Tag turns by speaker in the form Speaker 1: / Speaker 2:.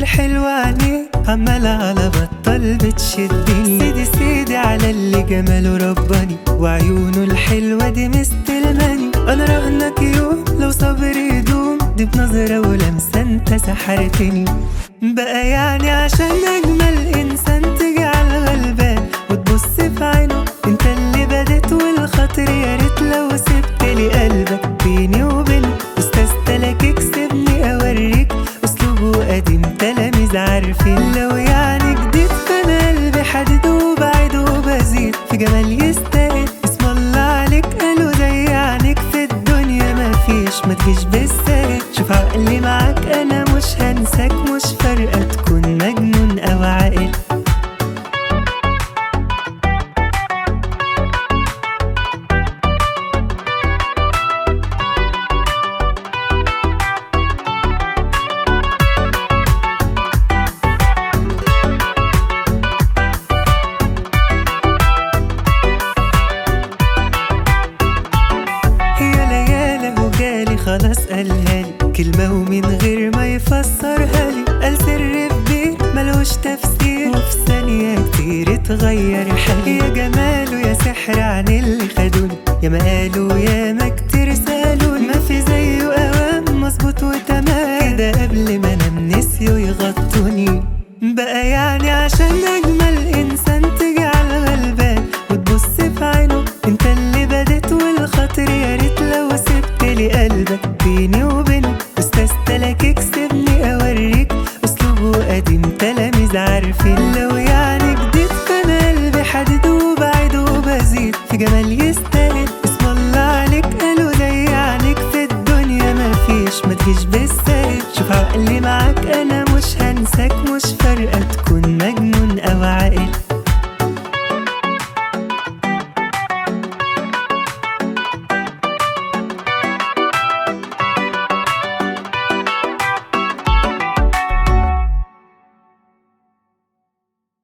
Speaker 1: الحلوة عينيه عمالة على بطل بتشدني سيدي سيدي على اللي جماله رباني وعيونه الحلوة دي مستلماني انا رهنك يوم لو صبري يدوم دي بنظرة ولمسة انت سحرتني بقى يعني عشان اجمل انسان تيجي على الغلبان وتبص في عينه انت اللي بديت والخاطر يا ريت لو سبت لي قلبك بيني وبينه استاذ تلاك يكسبني اوريك اسلوبه قديم تلاميذ عارفين لو يعني جديد فانا قلبي حديد وبعيد وبزيد في جمال يستاهل اسم الله عليك قالوا زي عينيك في الدنيا مفيش ما تجيش بالسهل شوف عقلي معاك انا مش هنساك مش فارقه تكون مجنون او عاقل يا ليالي وجالي خلاص قالها لي كلمة ومن غير ما يفسرها لي قال سر في بيه ملوش تفسير وفي ثانية كتير اتغير حالي يا جماله يا سحر عن اللي خدوني يا ما قالوا يا ما كتير سألوني ما في زيه أوام مظبوط وتمام كده قبل ما انام نسيوا يغطوني بقى يعني عشان أجمل إنسان تيجي على الغلبان وتبص في عينه انت اللي بديت والخاطر يا ريت لو سبت لي قلبك بيني وبينه استاذ تلاك يكسبني اوريك اسلوبه قديم تلاميذ عارفين لو